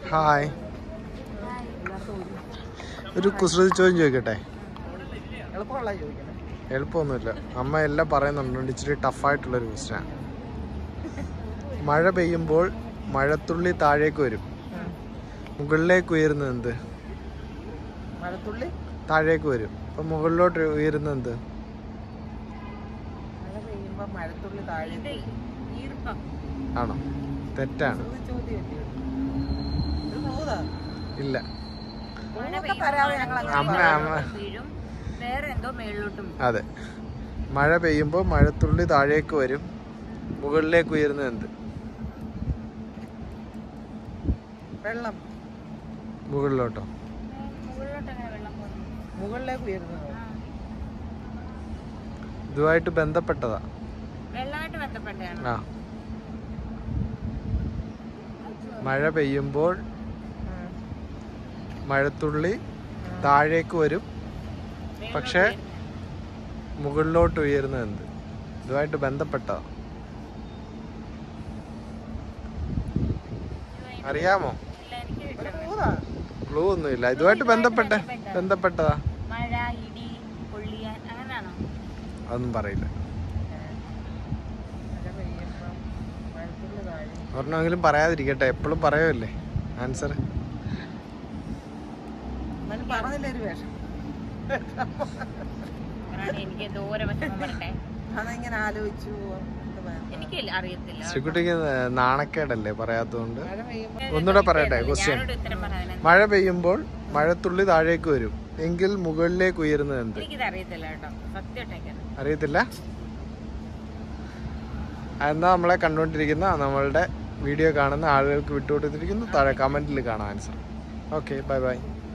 Hi ഒരു കുസൃതി ചോദ്യം ചോദിക്കട്ടെ എളുപ്പമുള്ള ചോദിക്കുന്നത് എളുപ്പമൊന്നുമില്ല അമ്മ എല്ലാം പറയുന്നുണ്ട് ഇച്ചിരി ടഫായിട്ടുള്ളൊരു ക്വസ്റ്റ്യൻ മഴ പെയ്യുമ്പോൾ മഴത്തുള്ളി താഴേക്ക് വരും മുകളിലേക്ക് ഉയരുന്നത് എന്ത് മഴത്തുള്ളി താഴേക്ക് വരും അപ്പം മുകളിലോട്ട് ഉയരുന്നത് എന്ത് മഴ പെയ്യുമ്പോ മഴത്തുള്ളി താഴെ ആണോ തെറ്റാണ് ചോദ്യം ഒരു ക്ലൂതാ ഇല്ല ക്ലൂക്കെ തരാതെ ഞങ്ങൾ അമ്മ അമ്മ വീഴും വേറെ എന്തോ മേളിലോട്ടും അതെ മഴ പെയ്യുമ്പോൾ മഴത്തുള്ളി താഴേക്ക് വരും മുകളിലേക്ക് ഉയരുന്നത് എന്ത് വെള്ളം മുകളിലോട്ടോ മുകളിലോട്ട് അങ്ങനെ വെള്ളം പോകുന്നു മുകളിലേക്ക് ഉയരുന്നത് ഇതുമായിട്ട് ബന്ധപ്പെട്ടതാ വെള്ളമായിട്ട് ബന്ധപ്പെട്ടാണ് ആ മഴ പെയ്യുമ്പോൾ മഴത്തുള്ളി താഴേക്ക് വരും പക്ഷേ മുകളിലോട്ട് ഉയരുന്നത് എന്ത് ഇതുമായിട്ട് ബന്ധപ്പെട്ടതാ അറിയാമോ ഇല്ല എനിക്ക് ഒരു കിട്ടും ക്ലൂതാ ക്ലൂ ഒന്നുമില്ല ഇതുമായിട്ട് ബന്ധപ്പെട്ട ബന്ധപ്പെട്ടതാ മഴ ഇടി കൊള്ളിയാൻ അങ്ങനെയാണോ അതൊന്നും പറയില്ല മഴ പെയ്യുമ്പോ മഴത്തുള്ളി താഴെ ഒരെണ്ണമെങ്കിലും പറയാതിരിക്കട്ടെ എപ്പോഴും പറയുമല്ലേ ആൻസർ എന്നാലും പറഞ്ഞില്ല ഒരു വേഷം ഒരാളെ എനിക്ക് ദൂരെ വിഷമം വരട്ടെ അതെങ്ങനെ ആലോചിച്ചു എന്ത് വേണം? എനിക്ക് അറിയത്തില്ല ശ്രീകുട്ടിക്ക് നാണക്കേടല്ലേ പറയാത്തതുകൊണ്ട് മഴ പെയ്യുമ്പോ ഒന്നുകൂടെ പറയട്ടെ ക്വസ്റ്റ്യൻ ഞാനോട് ഉത്തരം പറയാൻ മഴ പെയ്യുമ്പോൾ മഴത്തുള്ളി താഴേക്ക് വരും എങ്കിൽ മുകളിലേക്ക് ഉയരുന്നത് എന്ത് എനിക്കിത് അറിയത്തില്ല കേട്ടോ സത്യമായിട്ടേക്കാണ് അറിയത്തില്ല എന്നാ നമ്മളെ കണ്ടുകൊണ്ടിരിക്കുന്ന നമ്മളുടെ വീഡിയോ കാണുന്ന ആളുകൾക്ക് വിട്ടുകൊടുത്തിരിക്കുന്നു താഴെ കമന്റിൽ കാണാം ആൻസർ ഓക്കെ ബൈ ബൈ